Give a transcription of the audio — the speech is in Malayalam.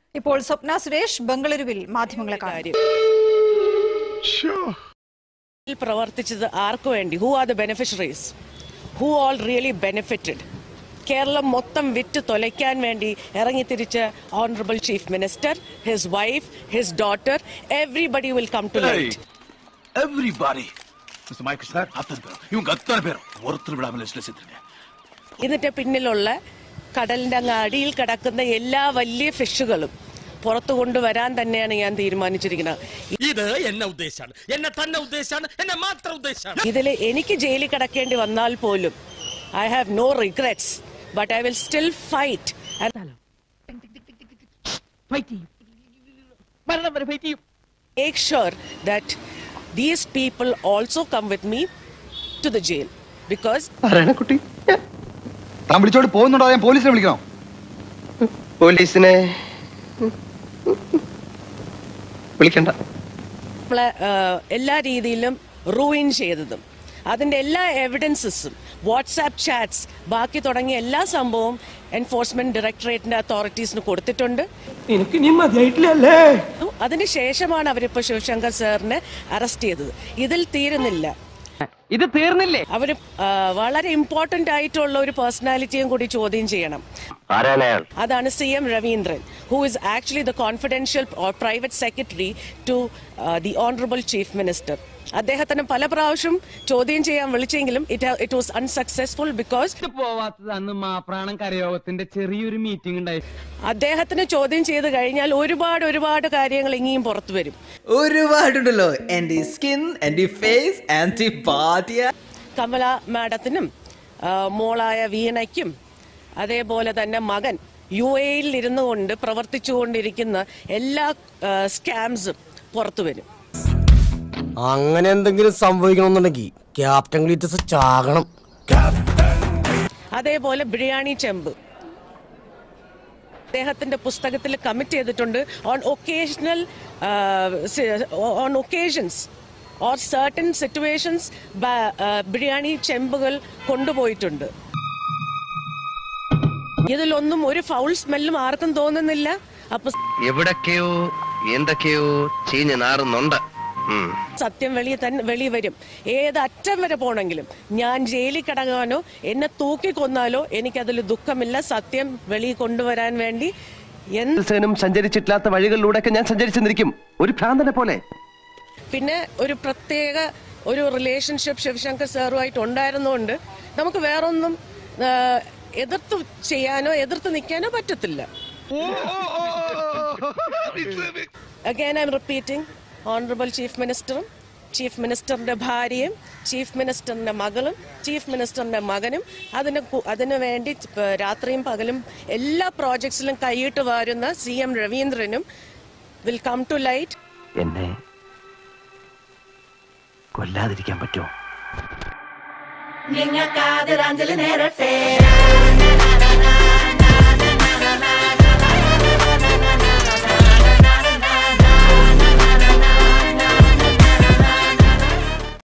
ഇപ്പോൾ സ്വപ്ന സുരേഷ് ബംഗളൂരുവിൽ മാധ്യമങ്ങളെ കാണും ഇതിൽ പ്രവർത്തിച്ചത് ആർക്കു വേണ്ടി who are the beneficiaries who all really benefited Keralam മൊത്തം വിറ്റ് തൊലയ്ക്കാൻ വേണ്ടി ഇറങ്ങിത്തിരിച്ച honourable chief minister his wife his daughter everybody will come to light everybody mister Michael sir அத்தனை பேரும் இவங்க அத்தனை பேரும் ஒருத்தர் விடாமல் லிஸ்ட்ல சேர்த்துருங்க ഇതിന്റെ പിന്നിലുള്ള കടലിന്റെ അങ്ങ് അടിയിൽ കിടക്കുന്ന എല്ലാ വലിയ ഫിഷുകളും പുറത്തു കൊണ്ടുവരാൻ തന്നെയാണ് ഞാൻ തീരുമാനിച്ചിരിക്കുന്നത് ഇത് എന്നെ ഉദ്ദേശാണ് എന്നെ തന്നെ ഉദ്ദേശാണ് എന്നെ മാത്രം ഉദ്ദേശാണ് ഇതിൽ എനിക്ക് ജയിലിൽ കിടക്കേണ്ടി വന്നാൽ പോലും I have no regrets but I will still fight make sure that these people also come with me to the jail because കുട്ടി താൻ വിളിച്ചോണ്ട് പോകുന്നുണ്ടോ ഞാൻ പോലീസിനെ വിളിക്കണോ പോലീസിനെ വിളിക്കണ്ട നമ്മളെ ആഹ്, എല്ലാ രീതിയിലും റൂയിൻ ചെയ്തതും അതിന്റെ എല്ലാ എവിഡൻസസും വാട്സാപ്പ് ചാറ്റ്സ് ബാക്കി തുടങ്ങിയ എല്ലാ സംഭവവും എൻഫോഴ്സ്മെന്റ് ഡയറക്ടറേറ്റിന്റെ അതോറിറ്റീസിന് കൊടുത്തിട്ടുണ്ട് എനിക്ക് നീ മതിയായിട്ടില്ലല്ലേ അതിന് ശേഷമാണ് അവരിപ്പോ ശിവശങ്കർ സാറിനെ അറസ്റ്റ് ചെയ്തത് ഇതിൽ തീരുന്നില്ല ഇത് തീർന്നില്ലേ അവര് ആഹ്, വളരെ ഇമ്പോർട്ടന്റ് ആയിട്ടുള്ള ഒരു പേഴ്സണാലിറ്റിയും കൂടി ചോദ്യം ചെയ്യണം ആരാണ് അയാൾ അതാണ് C M Raveendran who is actually the confidential or private secretary to the honourable chief minister അദ്ദേഹത്തിന് പല പ്രാവശ്യം ചോദ്യം ചെയ്യാൻ വിളിച്ചെങ്കിലും it it was unsuccessful because പോവാത്തത് അന്ന് മാപ്രാണം കരയോഗത്തിന്റെ ചെറിയൊരു മീറ്റിംഗ് ഉണ്ടായി അദ്ദേഹത്തിന് ചോദ്യം ചെയ്ത് കഴിഞ്ഞാൽ ഒരുപാട് ഒരുപാട് കാര്യങ്ങൾ ഇനിയും പുറത്തു വരും ഒരുപാടുണ്ടല്ലോ എന്റെ സ്കിൻ എന്റെ ഫേസ് ആന്റി ബാധ്യ കമല മാഡത്തിനും ആ, മോളായ വീണയ്ക്കും അതേപോലെ തന്നെ മകൻ യു എയിൽ ഇരുന്നു കൊണ്ട് പ്രവർത്തിച്ചുകൊണ്ടിരിക്കുന്ന എല്ലാ സ്കാംസും പുറത്തു വരും അങ്ങനെ എന്തെങ്കിലും സംഭവിക്കണമെന്നുണ്ടെങ്കിൽ ക്യാപ്റ്റൻ ഗ്ലീറ്റസ് ചാകണം അതേപോലെ ബിരിയാണി ചെമ്പ് അദ്ദേഹത്തിന്റെ പുസ്തകത്തിൽ കമ്മിറ്റ് ചെയ്തിട്ടുണ്ട് on occasional on occasions or certain situations biryani ചെമ്പുകൾ കൊണ്ടുപോയിട്ടുണ്ട് ഇതിലൊന്നും ഒരു ഫൗൾ സ്മെല്ലും ആർക്കും തോന്നുന്നില്ല അപ്പൊ എവിടൊക്കെയോ എന്തൊക്കെയോ ചീഞ്ഞ് നാറുന്നുണ്ട് ഉം. സത്യം വെളി തന്നെ വെളി വരും ഏത് അറ്റം വരെ പോണെങ്കിലും ഞാൻ ജയിലിൽ കിടക്കാനോ എന്നെ തൂക്കിക്കൊന്നാലോ എനിക്കതിൽ ദുഃഖമില്ല സത്യം വെളി കൊണ്ടുവരാൻ വേണ്ടി എന്ത് സേനും സഞ്ചരിച്ചിട്ടില്ലാത്ത വഴികളിലൂടെയൊക്കെ ഞാൻ സഞ്ചരിച്ചെന്നിരിക്കും ഒരു ഭ്രാന്തനെ പോലെ പിന്നെ ഒരു പ്രത്യേക ഒരു റിലേഷൻഷിപ്പ് ശിവശങ്കർ സാറുമായിട്ട് ഉണ്ടായിരുന്നുകൊണ്ട് നമുക്ക് വേറൊന്നും ആ, എതിർത്ത് ചെയ്യാനോ എതിർത്ത് നിൽക്കാനോ പറ്റത്തില്ല again I'm repeating honourable chief മിനിസ്റ്ററും ചീഫ് മിനിസ്റ്ററിന്റെ ഭാര്യയും ചീഫ് മിനിസ്റ്ററിന്റെ മകളും ചീഫ് മിനിസ്റ്ററിന്റെ മകനും അതിന് കു- അതിനു വേണ്ടി പ- രാത്രിയും പകലും എല്ലാ പ്രോജക്ട്സിലും കൈയിട്ട് വാരുന്ന സി എം രവീന്ദ്രനും വിൽ കം ടു ലൈറ്റ് എന്നെ കൊല്ലാതിരിക്കാൻ പറ്റുമോ നിങ്ങൾക്കാതിരാഞ്ജലി നേരട്ടെ